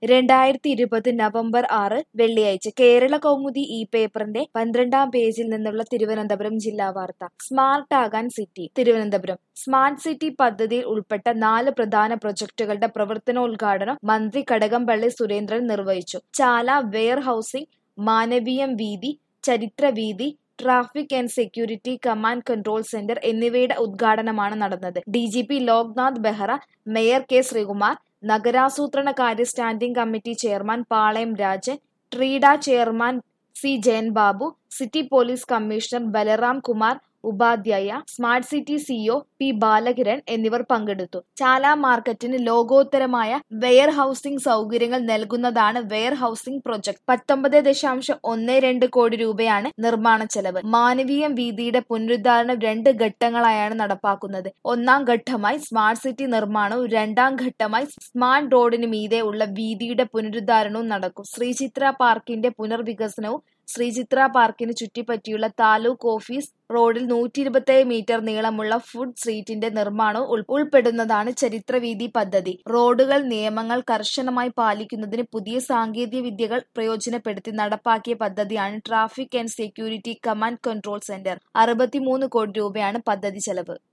രണ്ടായിരത്തി ഇരുപത് നവംബർ ആറ് വെള്ളിയാഴ്ച കേരള കൗമുദി ഈ പേപ്പറിന്റെ പന്ത്രണ്ടാം പേജിൽ നിന്നുള്ള തിരുവനന്തപുരം ജില്ലാ വാർത്ത സ്മാർട്ട് ആകാൻ സിറ്റി തിരുവനന്തപുരം സ്മാർട്ട് സിറ്റി പദ്ധതിയിൽ ഉൾപ്പെട്ട നാല് പ്രധാന പ്രൊജക്ടുകളുടെ പ്രവർത്തനോദ്ഘാടനം മന്ത്രി കടകംപള്ളി സുരേന്ദ്രൻ നിർവഹിച്ചു ചാല വെയർ ഹൌസിംഗ് മാനവീയം വീതി ചരിത്ര വീതി traffic and security command control centre എന്നിവയുടെ ഉദ്ഘാടനമാണ് നടന്നത് D G P Loknath Behera mayor K Sreekumar നഗരാസൂത്രണ കാര്യ standing committee chairman Palayam Rajan Trida chairman C Jayan Babu city police commissioner Balaram Kumar Upadhyay smart city CEO P Balakiran എന്നിവർ പങ്കെടുത്തു ചാല മാർക്കറ്റിന് ലോകോത്തരമായ വെയർ ഹൌസിംഗ് സൗകര്യങ്ങൾ നൽകുന്നതാണ് വെയർ ഹൌസിംഗ് പ്രൊജക്ട് പത്തൊമ്പത് ദശാംശം ഒന്ന് രണ്ട് കോടി രൂപയാണ് നിർമ്മാണ ചെലവ് മാനവീയം വീതിയുടെ പുനരുദ്ധാരണം രണ്ട് ഘട്ടങ്ങളായാണ് നടപ്പാക്കുന്നത് ഒന്നാം ഘട്ടമായി സ്മാർട്ട് സിറ്റി നിർമ്മാണവും രണ്ടാം ഘട്ടമായി സ്മാർട്ട് റോഡിന് മീതെ ഉള്ള വീതിയുടെ പുനരുദ്ധാരണവും നടക്കും ശ്രീചിത്ര പാർക്കിന്റെ പുനർവികസനവും ശ്രീചിത്ര പാർക്കിന് ചുറ്റിപ്പറ്റിയുള്ള താലൂക്ക് ഓഫീസ് റോഡിൽ നൂറ്റി ഇരുപത്തേഴ് മീറ്റർ നീളമുള്ള ഫുഡ് സ്ട്രീറ്റിന്റെ നിർമ്മാണവും ഉൾ- ഉൾപ്പെടുന്നതാണ് ചരിത്രവീതി പദ്ധതി റോഡുകൾ നിയമങ്ങൾ കർശനമായി പാലിക്കുന്നതിന് പുതിയ സാങ്കേതിക വിദ്യകൾ പ്രയോജനപ്പെടുത്തി നടപ്പാക്കിയ പദ്ധതിയാണ് traffic and security command control centre അറുപത്തിമൂന്ന് കോടി രൂപയാണ് പദ്ധതി ചെലവ്